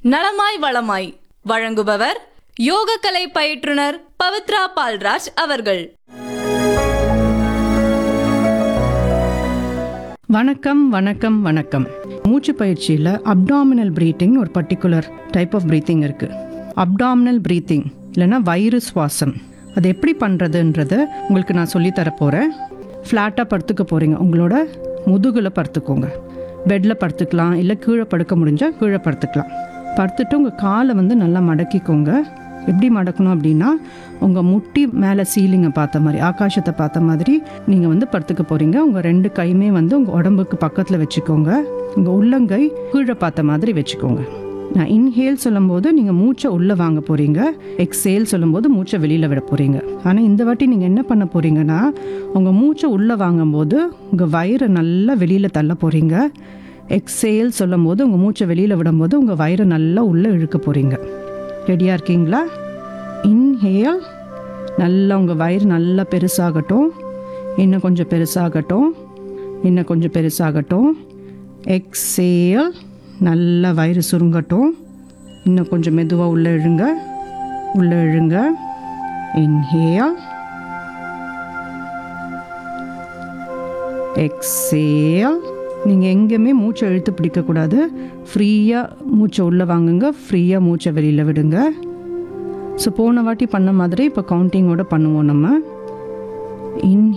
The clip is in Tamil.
நலமாய் வளமாய் வழங்குபவர் யோகக்கலை பயிற்றுனர் பவித்ரா பால்ராஜ் அவர்கள் வணக்கம் வணக்கம் வணக்கம் மூச்சு பயிற்சியில் அப்டாமினல் ப்ரீத்திங் ஒரு பர்டிகுலர் டைப் ஆஃப் ப்ரீத்திங் இருக்குது அப்டாமினல் ப்ரீத்திங் இல்லைன்னா வயிறு சுவாசம் அது எப்படி பண்ணுறதுன்றத உங்களுக்கு நான் சொல்லித் தர போகிறேன் ஃப்ளாட்டாக படுத்துக்க போகிறீங்க உங்களோட முதுகில் படுத்துக்கோங்க பெட்டில் படுத்துக்கலாம் இல்லை கீழே படுக்க முடிஞ்சால் கீழே படுத்துக்கலாம் படுத்துட்டு உங்கள் காலை வந்து நல்லா மடக்கிக்கோங்க எப்படி மடக்கணும் அப்படின்னா உங்கள் முட்டி மேலே சீலிங்கை பார்த்த மாதிரி ஆகாசத்தை பார்த்த மாதிரி நீங்கள் வந்து படுத்துக்க போகிறீங்க உங்கள் ரெண்டு கையுமே வந்து உங்கள் உடம்புக்கு பக்கத்தில் வச்சுக்கோங்க உங்கள் உள்ளங்கை கீழே பார்த்த மாதிரி வச்சுக்கோங்க நான் இன்ஹேல் சொல்லும்போது நீங்கள் மூச்சை உள்ளே வாங்க போகிறீங்க எக்ஸேல் சொல்லும்போது மூச்சை வெளியில் விட போகிறீங்க ஆனால் இந்த வாட்டி நீங்கள் என்ன பண்ண போகிறீங்கன்னா உங்கள் மூச்சை உள்ளே வாங்கும்போது உங்கள் வயிறை நல்லா வெளியில் தள்ள போகிறீங்க எக்ஸேல் சொல்லும்போது உங்கள் மூச்சை வெளியில் விடும்போது உங்கள் வயிறை நல்லா உள்ளே இழுக்க போகிறீங்க ரெடியாக இருக்கீங்களா இன்ஹேல் நல்லா உங்கள் வயிறு நல்லா பெருசாகட்டும் இன்னும் கொஞ்சம் பெருசாகட்டும் இன்னும் கொஞ்சம் பெருசாகட்டும் எக்ஸேல் நல்லா வயிறு சுருங்கட்டும் இன்னும் கொஞ்சம் மெதுவாக உள்ளே இழுங்க உள்ளே இழுங்க இன்ஹேல் எக்ஸேல் நீங்கள் எங்கேயுமே மூச்சை இழுத்து பிடிக்கக்கூடாது ஃப்ரீயாக மூச்சை உள்ளே வாங்குங்க ஃப்ரீயாக மூச்சை வெளியில் விடுங்க ஸோ போன வாட்டி பண்ண மாதிரி இப்போ கவுண்டிங்கோட பண்ணுவோம் நம்ம இன்